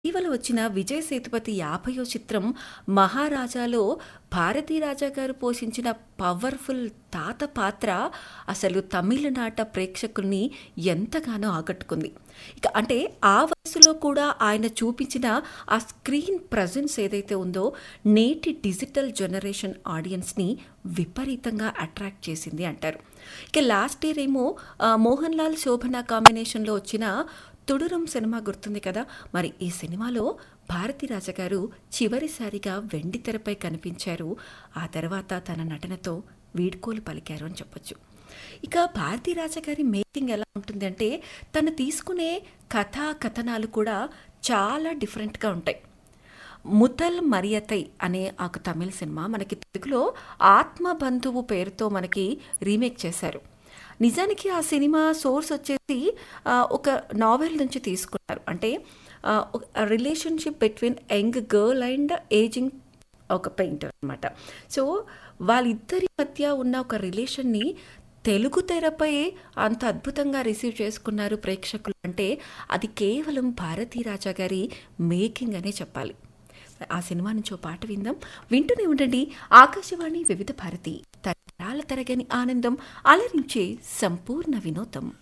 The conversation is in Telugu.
ఇటీవల వచ్చిన విజయ్ సేతుపతి యాభయో చిత్రం మహారాజాలో భారతీ రాజా గారు పోషించిన పవర్ఫుల్ తాత పాత్ర అసలు తమిళనాట ప్రేక్షకుల్ని ఎంతగానో ఆకట్టుకుంది ఇక అంటే ఆ వయసులో కూడా ఆయన చూపించిన ఆ స్క్రీన్ ప్రజెన్స్ ఏదైతే ఉందో నేటి డిజిటల్ జనరేషన్ ఆడియన్స్ని విపరీతంగా అట్రాక్ట్ చేసింది అంటారు ఇక లాస్ట్ ఇయర్ ఏమో ఆ, మోహన్ లాల్ శోభన కాంబినేషన్లో వచ్చిన తుడురం సినిమా గుర్తుంది కదా మరి ఈ సినిమాలో భారతీ రాజా గారు చివరిసారిగా వెండి తెరపై కనిపించారు ఆ తర్వాత తన నటనతో వీడ్కోలు పలికారు అని చెప్పొచ్చు ఇక భారతీ రాజా గారి మేకింగ్ ఎలా ఉంటుంది అంటే తను తీసుకునే కథా కథనాలు కూడా చాలా డిఫరెంట్గా ఉంటాయి ముతల్ మరియతై అనే ఒక తమిళ సినిమా మనకి తెలుగులో ఆత్మబంధువు పేరుతో మనకి రీమేక్ చేశారు నిజానికి ఆ సినిమా సోర్స్ వచ్చేసి ఆ, ఒక నావెల్ నుంచి తీసుకున్నారు అంటే relationship between young girl and ageing ఒక పెయింటర్ అనమాట సో వాళ్ళిద్దరి మధ్య ఉన్న ఒక రిలేషన్ని తెలుగు తెరపై అంత అద్భుతంగా రిసీవ్ చేసుకున్నారు ప్రేక్షకులు అంటే అది కేవలం భారతీ రాజా గారి మేకింగ్ అనే చెప్పాలి ఆ సినిమా నుంచి ఓ పాట విందాం వింటూనే ఉండండి ఆకాశవాణి వివిధ భారతి తరాల తరగని ఆనందం అలరించే సంపూర్ణ వినోదం